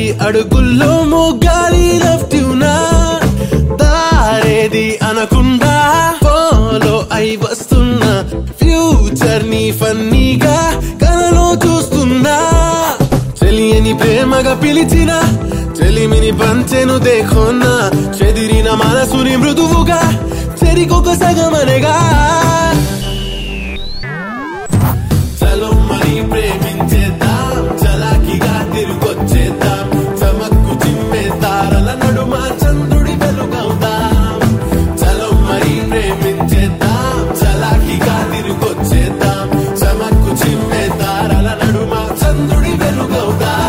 అడుగుల్లో మోగాలి లెఫ్ట్ నా దారేది అనకుండా ఫాలో అయి వస్తున్నా ఫ్యూచర్ ని ఫన్నీగా కలలో చూస్తున్నా తెలియని ప్రేమగా పిలిచిన చెలిమిని పంచెను దేఖోన్నా చెదిరిన మనసుని మృదువుగా చెరికొక సగమనగా చలో మరి ప్రేమించేద్దాం చలాకిగా తిరిగొచ్చేద్దాం చమక్కు చిమ్మే తారల నడుమ చంద్రుడి వెలుగవుదాం చలో మరి ప్రేమించేద్దాం చలాకిగా తిరిగొచ్చేద్దాం చమక్కు చిమ్మే తారల నడుమ చంద్రుడి వెలుగవుదాం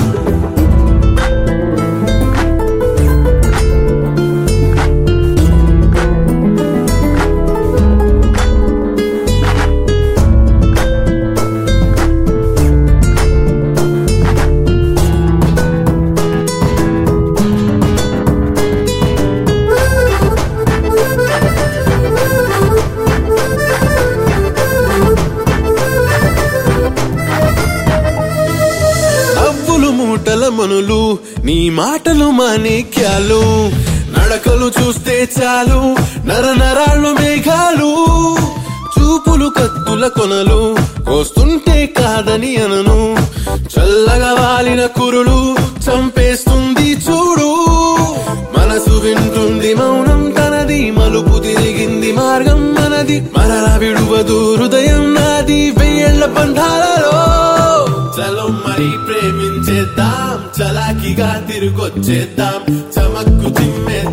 నవ్వులు మూటల మనులు నీ మాటలు మాణిక్యాలు నడకలు చూస్తే చాలు నర నరాళ్ళు మేఘాలు చూపులు కత్తుల కొనలు కోస్తుంటే కాదని అనను చల్లగా వాలిన కురులు చంపేస్తుంది చూడు మనసు వింటుంది మౌనం తనది మలుపు తిరిగింది మార్గం మనది మరల విడువదు హృదయం నాది వెయ్యేళ్ల బంధాలలో చలో మరి ప్రేమించేద్దాం చలాకిగా తిరిగొచ్చేద్దాం చమక్కు చిమ్మే